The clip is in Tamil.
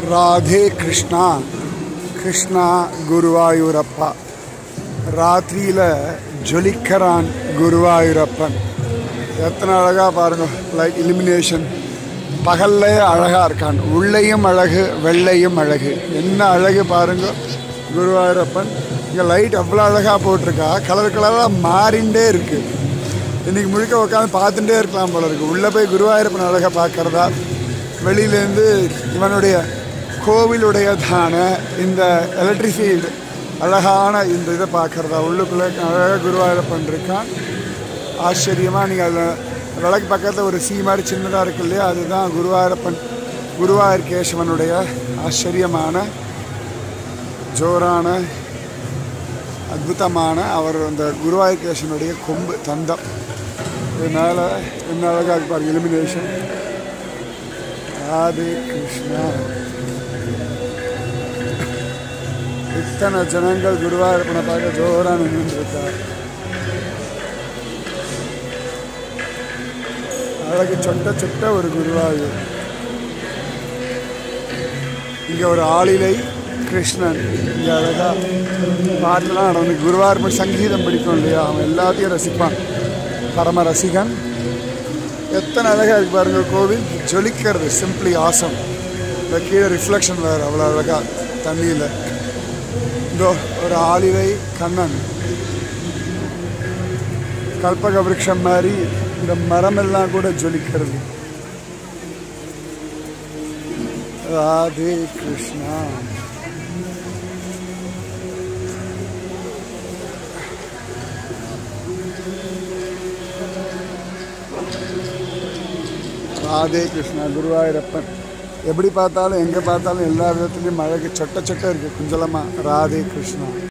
ராதே கிருஷ்ணா கிருஷ்ணா குருவாயூரப்பா ராத்திரியில் ஜொலிக்கிறான் குருவாயூரப்பன் எத்தனை அழகாக பாருங்க லைட் இலிமினேஷன் பகல்லே அழகாக இருக்கான் உள்ளேயும் அழகு வெள்ளையும் அழகு என்ன அழகு பாருங்க குருவாயூரப்பன் இங்கே லைட் அவ்வளோ அழகாக போட்டிருக்கா கலர் கலராக மாறிண்டே இருக்குது இன்னைக்கு முழுக்க உட்காந்து பார்த்துட்டே இருக்கலாம் போல இருக்கு உள்ளே போய் குருவாயூரப்பன் அழகாக பார்க்கறதா வெளியிலேருந்து இவனுடைய கோவிலுடையதான இந்த எலக்ட்ரிஃபீல்டு அழகான இந்த இதை பார்க்குறதா உள்ளுக்குள்ளே அழகாக குருவாயூரப்பன் இருக்கான் ஆச்சரியமாக நீங்கள் அதில் விளக்கு பக்கத்தில் ஒரு சீ மாதிரி சின்னதாக இருக்கு இல்லையா அதுதான் குருவாயூரப்பன் குருவாயூர் கேசவனுடைய ஆச்சரியமான ஜோரான அற்புதமான அவர் அந்த குருவாயூர் கேசவனுடைய கொம்பு தந்தம் இதனால் என்ன அழகாக இருப்பார் இலிமினேஷன் ராதே கிருஷ்ணா இத்தனை ஜனங்கள் குருவாயூரப்பனை பார்க்க ஜோராக நின்றுருக்கார் அழகு சொட்ட சொட்ட ஒரு குருவாயூர் இங்கே ஒரு ஆளிலை கிருஷ்ணன் இங்கே அழகா பாட்டெல்லாம் நடந்து குருவாயூர் சங்கீதம் பிடிக்கும் இல்லையா அவன் எல்லாத்தையும் ரசிப்பான் பரம ரசிகன் எத்தனை அழகாக இருக்கு பாருங்க கோவில் ஜொலிக்கிறது சிம்பிளி ஆசம் இந்த கீழே ரிஃப்ளெக்ஷன் வேறு அவ்வளோ அழகா தண்ணியில் இதோ ஒரு ஆளிலை கண்ணன் கல்பக விருட்சம் மாதிரி இந்த மரமெல்லாம் கூட ஜொலிக்கிறது ராதே கிருஷ்ணா ராதே கிருஷ்ணா குருவாயூரப்பன் எப்படி பார்த்தாலும் எங்கே பார்த்தாலும் எல்லா விதத்துலேயும் அழகு சொட்ட சொட்ட இருக்குது குஞ்சலமாக ராதே கிருஷ்ணா